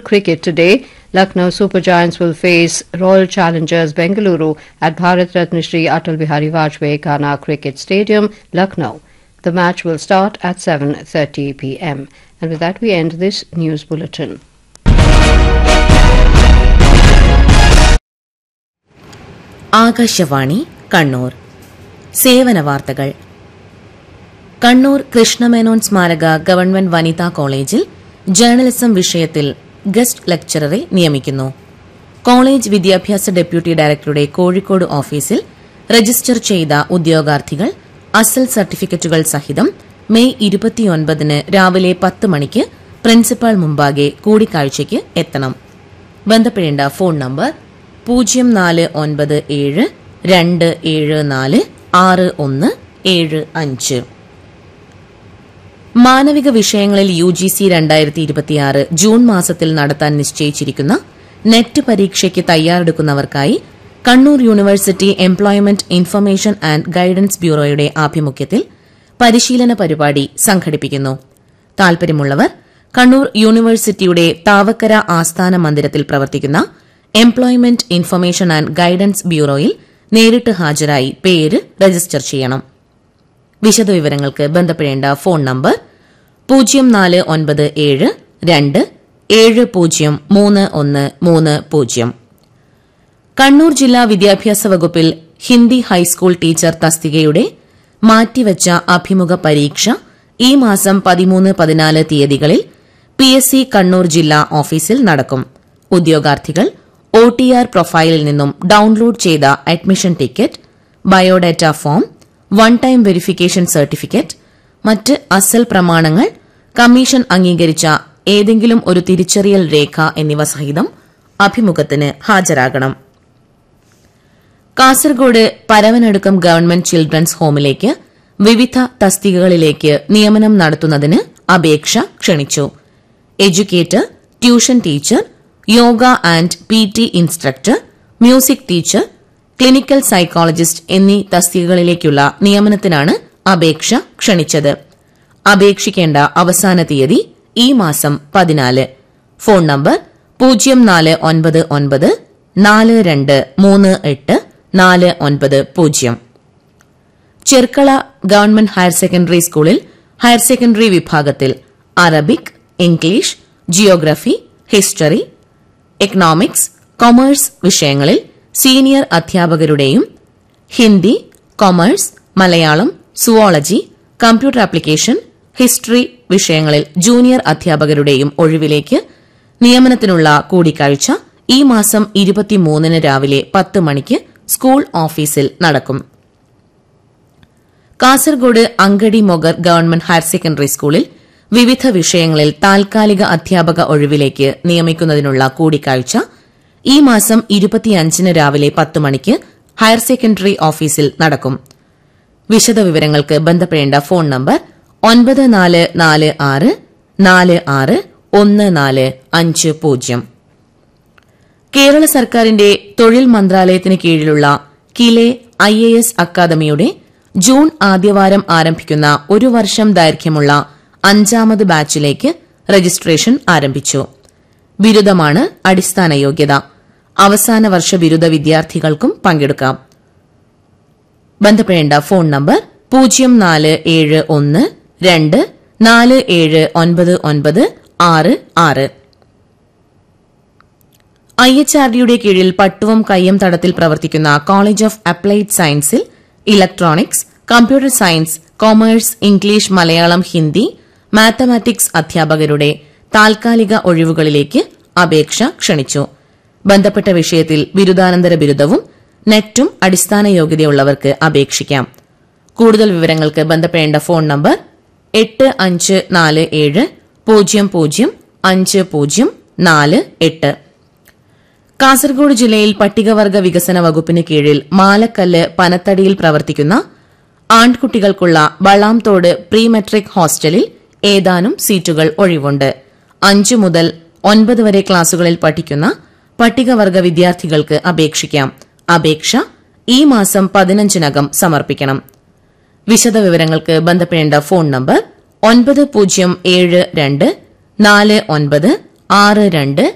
cricket today. Lucknow Super Giants will face Royal Challengers Bengaluru at Bharat Ratna Shri Atal Bihari Vajpayee Kana Cricket Stadium, Lucknow. The match will start at 7:30 p.m. And with that we end this news bulletin. Akashvani Kannur സേവന വാർത്തകൾ കണ്ണൂർ കൃഷ്ണമേനോൻ സ്മാരക government വനിതാ കോളേജിൽ journalism വിഷയത്തിൽ guest ലെക്ചററെ നിയമിക്കുന്നു college വിദ്യാഭ്യാസ deputy ഡയറക്ടറുടെ കോഴിക്കോട് ഓഫീസിൽ രജിസ്റ്റർ ചെയ്ത ഉദ്യോഗാർത്ഥികൾ അസൽ സർട്ടിഫിക്കറ്റുകൾ സഹിതം മെയ് ഇരുപത്തിയൊൻപതിന് രാവിലെ പത്ത് മണിക്ക് പ്രിൻസിപ്പാൾ മുമ്പാകെ കൂടിക്കാഴ്ചയ്ക്ക് എത്തണം ബന്ധപ്പെടേണ്ട ഫോൺ നമ്പർ പൂജ്യം നാല് ഒൻപത് ഏഴ് രണ്ട് ഏഴ് നാല് ആറ് ഒന്ന് ഏഴ് അഞ്ച് മാനവിക വിഷയങ്ങളിൽ യു ജി സി രണ്ടായിരത്തി ഇരുപത്തിയാറ് ജൂൺ മാസത്തിൽ നടത്താൻ നിശ്ചയിച്ചിരിക്കുന്ന നെറ്റ് പരീക്ഷയ്ക്ക് തയ്യാറെടുക്കുന്നവർക്കായി Kannur university employment information and guidance ബ്യൂറോയുടെ ആഭിമുഖ്യത്തിൽ പരിശീലന പരിപാടി സംഘടിപ്പിക്കുന്നു താൽപര്യമുള്ളവർ കണ്ണൂർ യൂണിവേഴ്സിറ്റിയുടെ താവക്കര ആസ്ഥാന മന്ദിരത്തിൽ പ്രവർത്തിക്കുന്ന എംപ്ലോയ്മെന്റ് ഇൻഫർമേഷൻ ആൻഡ് ഗൈഡൻസ് ബ്യൂറോയിൽ നേരിട്ട് ഹാജരായി പേര് രജിസ്റ്റർ ചെയ്യണം വിശദവിവരങ്ങൾക്ക് ബന്ധപ്പെടേണ്ട ഫോൺ നമ്പർ പൂജ്യം നാല് ഒൻപത് ഏഴ് രണ്ട് ഏഴ് പൂജ്യം മൂന്ന് ഒന്ന് മൂന്ന് പൂജ്യം കണ്ണൂർ ജില്ലാ വിദ്യാഭ്യാസ വകുപ്പിൽ ഹിന്ദി ഹൈസ്കൂൾ ടീച്ചർ തസ്തികയുടെ മാറ്റിവച്ച അഭിമുഖ പരീക്ഷ ഈ മാസം പതിമൂന്ന് പതിനാല് തീയതികളിൽ പി എസ് സി കണ്ണൂർ ജില്ലാ ഓഫീസിൽ നടക്കും ഉദ്യോഗാർത്ഥികൾ ഒ ടി ആർ പ്രൊഫൈലിൽ നിന്നും ഡൌൺലോഡ് ചെയ്ത admission ticket biodata form one time verification certificate മറ്റ് അസൽ പ്രമാണങ്ങൾ കമ്മീഷൻ അംഗീകരിച്ച ഏതെങ്കിലും ഒരു തിരിച്ചറിയൽ രേഖ എന്നിവ സഹിതം അഭിമുഖത്തിന് ഹാജരാകണം കാസർഗോഡ് പരവനടുക്കം ഗവൺമെന്റ് ചിൽഡ്രൻസ് ഹോമിലേക്ക് വിവിധ തസ്തികകളിലേക്ക് നിയമനം നടത്തുന്നതിന് അപേക്ഷ ക്ഷണിച്ചു educator tuition teacher yoga and P T instructor music teacher clinical psychologist എന്നീ തസ്തികകളിലേക്കുള്ള നിയമനത്തിനാണ് അപേക്ഷ ക്ഷണിച്ചത് അപേക്ഷിക്കേണ്ട അവസാന തീയതി ഈ മാസം പതിനാല് ഫോൺ നമ്പർ പൂജ്യം നാല് ഒൻപത് ഒൻപത് നാല് രണ്ട് മൂന്ന് എട്ട് നാല് ഒൻപത് പൂജ്യം ചെർക്കള ഗവൺമെന്റ് ഹയർ സെക്കൻഡറി സ്കൂളിൽ ഹയർ സെക്കൻഡറി വിഭാഗത്തിൽ Arabic English geography history economics commerce വിഷയങ്ങളിൽ സീനിയർ അധ്യാപകരുടെയും Hindi commerce Malayalam zoology computer application history വിഷയങ്ങളിൽ ജൂനിയർ അധ്യാപകരുടെയും ഒഴിവിലേക്ക് നിയമനത്തിനുള്ള കൂടിക്കാഴ്ച ഈ മാസം ഇരുപത്തിമൂന്നിന് രാവിലെ പത്ത് മണിക്ക് സ്കൂൾ ഓഫീസിൽ നടക്കും Kasaragod Angadi Mogar government higher secondary സ്കൂളിൽ വിവിധ വിഷയങ്ങളിൽ താൽക്കാലിക അധ്യാപക ഒഴിവിലേക്ക് നിയമിക്കുന്നതിനുള്ള കൂടിക്കാഴ്ച ഈ മാസം ഇരുപത്തിയഞ്ചിന് രാവിലെ പത്ത് മണിക്ക് ഹയർ സെക്കൻഡറി ഓഫീസിൽ നടക്കും വിശദവിവരങ്ങൾക്ക് ബന്ധപ്പെടേണ്ട ഫോൺ നമ്പർ ഒൻപത് നാല് നാല് ആറ് നാല് ആറ് ഒന്ന് നാല് അഞ്ച് പൂജ്യം കേരള സർക്കാരിന്റെ തൊഴിൽ മന്ത്രാലയത്തിന് കീഴിലുള്ള കിലെ ഐ എ എസ് അക്കാദമിയുടെ ജൂൺ ആദ്യവാരം ആരംഭിക്കുന്ന ഒരു വർഷം ദൈർഘ്യമുള്ള അഞ്ചാമത് ബാച്ചിലേക്ക് രജിസ്ട്രേഷൻ ആരംഭിച്ചു ബിരുദമാണ് അടിസ്ഥാന യോഗ്യത അവസാന വർഷ ബിരുദ വിദ്യാർത്ഥികൾക്കും പങ്കെടുക്കാം ബന്ധപ്പെടേണ്ട ഫോൺ നമ്പർ പൂജ്യം നാല് ഏഴ് ഒന്ന് രണ്ട് നാല് ഏഴ് ഒൻപത് ഒൻപത് ആറ് ആറ് ഐ എച്ച് ആർ ഡിയുടെ കീഴിൽ പട്ടുവം കയ്യം തടത്തിൽ പ്രവർത്തിക്കുന്ന കോളേജ് ഓഫ് അപ്ലൈഡ് സയൻസിൽ electronics computer science commerce English Malayalam Hindi mathematics അധ്യാപകരുടെ താൽക്കാലിക ഒഴിവുകളിലേക്ക് അപേക്ഷ ക്ഷണിച്ചു ബന്ധപ്പെട്ട വിഷയത്തിൽ ബിരുദാനന്തര ബിരുദവും നെറ്റും അടിസ്ഥാന യോഗ്യതയുള്ളവർക്ക് അപേക്ഷിക്കാം കൂടുതൽ വിവരങ്ങൾക്ക് ബന്ധപ്പെടേണ്ട ഫോൺ നമ്പർ എട്ട് അഞ്ച് നാല് ഏഴ് പൂജ്യം പൂജ്യം അഞ്ച് പൂജ്യം നാല് എട്ട് കാസർഗോഡ് ജില്ലയിൽ പട്ടികവർഗ വികസന വകുപ്പിന് കീഴിൽ മാലക്കല്ല് പനത്തടിയിൽ പ്രവർത്തിക്കുന്ന ആൺകുട്ടികൾക്കുള്ള വളാംതോട് പ്രീ മെട്രിക് ഹോസ്റ്റലിൽ ഏതാനും സീറ്റുകൾ ഒഴിവുണ്ട് അഞ്ചു മുതൽ ഒൻപത് വരെ ക്ലാസുകളിൽ പഠിക്കുന്ന പട്ടികവർഗ വിദ്യാർത്ഥികൾക്ക് അപേക്ഷിക്കാം അപേക്ഷ ഈ മാസം പതിനഞ്ചിനകം സമർപ്പിക്കണം വിശദവിവരങ്ങൾക്ക് ബന്ധപ്പെടേണ്ട ഫോൺ നമ്പർ ഒൻപത് പൂജ്യം ഏഴ് രണ്ട് നാല് ഒൻപത് ആറ് രണ്ട്